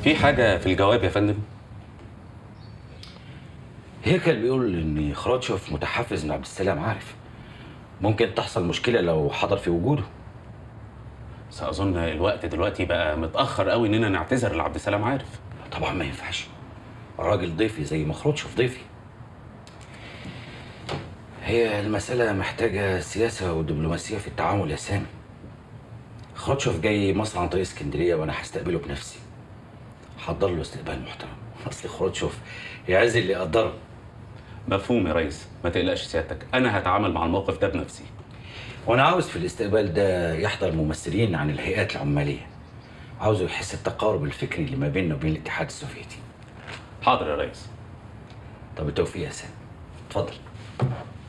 في حاجه في الجواب يا فندم هيكل بيقول ان خروتشوف متحفز من عبد السلام عارف ممكن تحصل مشكله لو حضر في وجوده ساظن الوقت دلوقتي بقى متاخر قوي اننا نعتذر لعبد السلام عارف طبعا ما ينفعش الراجل ضيفي زي ما خروتشوف ضيفي هي المسألة محتاجة سياسة ودبلوماسية في التعامل يا سامي خروتشوف جاي مصر عن طريق اسكندرية وأنا هستقبله بنفسي حضر له استقبال محترم أصل خروتشوف يعز اللي يقدره مفهوم يا ريس ما تقلقش سيادتك انا هتعامل مع الموقف ده بنفسي وأنا عاوز في الاستقبال ده يحضر ممثلين عن الهيئات العمالية عاوزه يحس التقارب الفكري اللي ما بيننا وبين الاتحاد السوفيتي حاضر يا ريس طب التوفيق يا سامي اتفضل